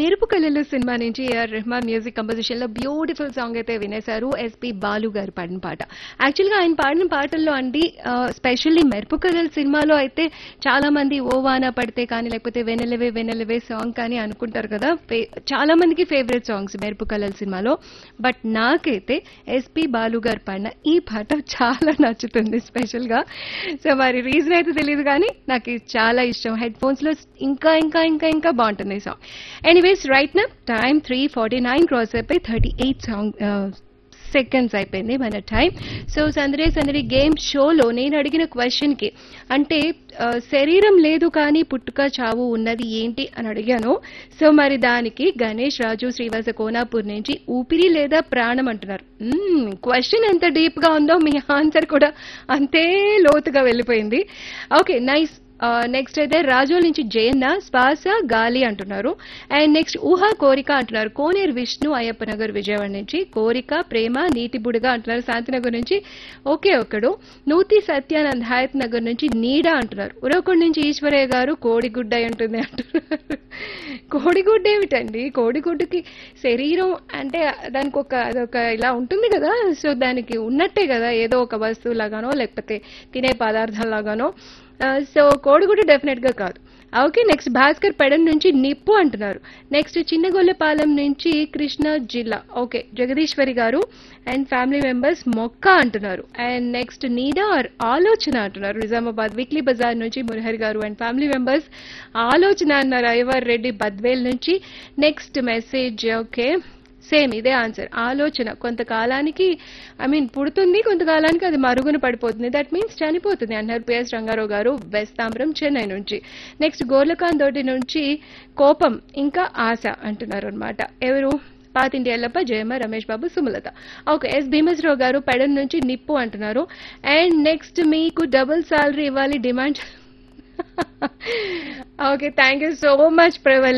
మెరుపు కళలు సినిమా నుంచి A R Rahman music composition లో బ్యూటిఫుల్ సాంగ్ అయితే వినేశారు ఎస్పి బాలు గారు పాడిన పాట యాక్చువల్ గా ఆయన పాడిన పాటల్లో అండి స్పెషల్లీ మెరుపు కళలు సినిమాలో అయితే చాలా మంది ఓ వాన పడితే కానీ లేకపోతే వెనెలవే వెనెలవే సాంగ్ కానీ అనుకుంటారు కదా ఫే- చాలా మందికి ఫేవరెట్ సాంగ్స్ మెరుపు కళలు సినిమాలో బట్ నాకైతే ఎస్పి బాలు గారు పాడిన ఈ పాట చాలా నచ్చుతుంది స్పెషల్ గా సో మరి రీజన్ అయితే తెలియదు కానీ నాకు ఇది చాలా ఇష్టం హెడ్ ఫోన్స్ లో ఇంకా ఇంకా ఇంకా ఇంకా బాగుంటుంది ఈ సాంగ్ ఎనీవేస్ రైట్ నా time three forty nine cross అయిపోయి థర్టీ ఎయిట్ సాంగ్ సెకండ్స్ అయిపోయింది మన టైం సో సందడి సందడి గేమ్ షోలో నేను అడిగిన క్వశ్చన్ కి అంటే ఆ, శరీరం లేదు కానీ పుట్టుక చావు ఉన్నది ఏంటి అని అడిగాను సో మరి దానికి గణేష్ రాజు శ్రీవాస కోనాపూర్ నుంచి ఊపిరి లేదా ప్రాణం అంటున్నారు క్వశ్చన్ ఎంత డీప్ గా ఉందో మీ ఆన్సర్ కూడా అంతే లోతుగా వెళ్ళిపోయింది ఓకే నైస్ నెక్స్ట్ అయితే రాజోల్ నుంచి జయన్న శ్వాస గాలి అంటున్నారు అండ్ నెక్స్ట్ ఊహా కోరిక అంటున్నారు కోనేరు విష్ణు అయ్యప్ప నగర్ విజయవాడ నుంచి కోరిక ప్రేమ నీటి బుడగ అంటున్నారు శాంతినగర్ నుంచి ఒకే ఒక్కడు నూతి సత్యానంద్ హయత్ నగర్ నుంచి నీడ అంటున్నారు ఉరవకొండ నుంచి ఈశ్వరయ్య గారు కోడిగుడ్డ అయి ఉంటుంది అంటున్నారు కోడిగుడ్డ ఏమిటండి కోడిగుడ్డుకి శరీరం అంటే దానికి ఒక అదొక ఇలా ఉంటుంది కదా సో దానికి ఉన్నట్టే కదా ఏదో ఒక వస్తువు లాగానో లేకపోతే తినే పదార్థం లాగానో సో కోడిగుడ్డు డెఫినెట్ గా కాదు ఓకే నెక్స్ట్ భాస్కర్ పెడన్ నుంచి నిప్పు అంటున్నారు నెక్స్ట్ చిన్నగొల్లపాలెం నుంచి కృష్ణా జిల్లా ఓకే జగదీశ్వరి గారు అండ్ ఫ్యామిలీ మెంబర్స్ మొక్క అంటున్నారు అండ్ నెక్స్ట్ నీడా ఆర్ ఆలోచన అంటున్నారు నిజామాబాద్ వీక్లీ బజార్ నుంచి మురహరి గారు అండ్ ఫ్యామిలీ మెంబర్స్ ఆలోచన అన్నారు అయ్యవార్ రెడ్డి బద్వేల్ నుంచి నెక్స్ట్ మెసేజ్ ఓకే సేమ్ ఇదే ఆన్సర్ ఆలోచన కొంతకాలానికి ఐ మీన్ పుడుతుంది కొంతకాలానికి అది మరుగున పడిపోతుంది దట్ మీన్స్ చనిపోతుంది అన్నారు పిఎస్ రంగారావు గారు వెస్ట్ తాంబరం చెన్నై నుంచి నెక్స్ట్ గోర్లకాన్ తోటి నుంచి కోపం ఇంకా ఆశ అంటున్నారు అనమాట ఎవరు పాతింటి ఎల్లప్ప జయమ్మ రమేష్ బాబు సుమలత ఓకే ఎస్ భీమశ్రావు గారు పెడన్ నుంచి నిప్పు అంటున్నారు అండ్ నెక్స్ట్ మీకు డబుల్ సాలరీ ఇవ్వాలి demand okay thank you so much ప్రవల్